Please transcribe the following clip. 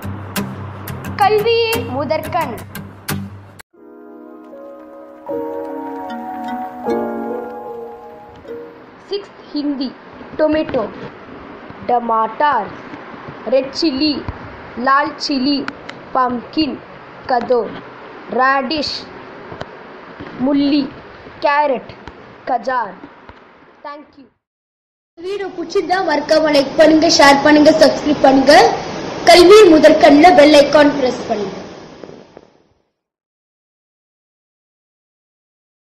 கல்வியே முதற்கண் Sixth Hindi tomato tamatar red chilli lal chilli pumpkin kaddu radish mooli carrot gajar thank you video பிடிச்சிருந்தா மறக்காம லைக் பண்ணுங்க ஷேர் பண்ணுங்க சப்ஸ்கிரைப் பண்ணுங்க கல்வி முதற்கண்ணில் பெல் ஐக்கான் பிரஸ் பண்ணுங்க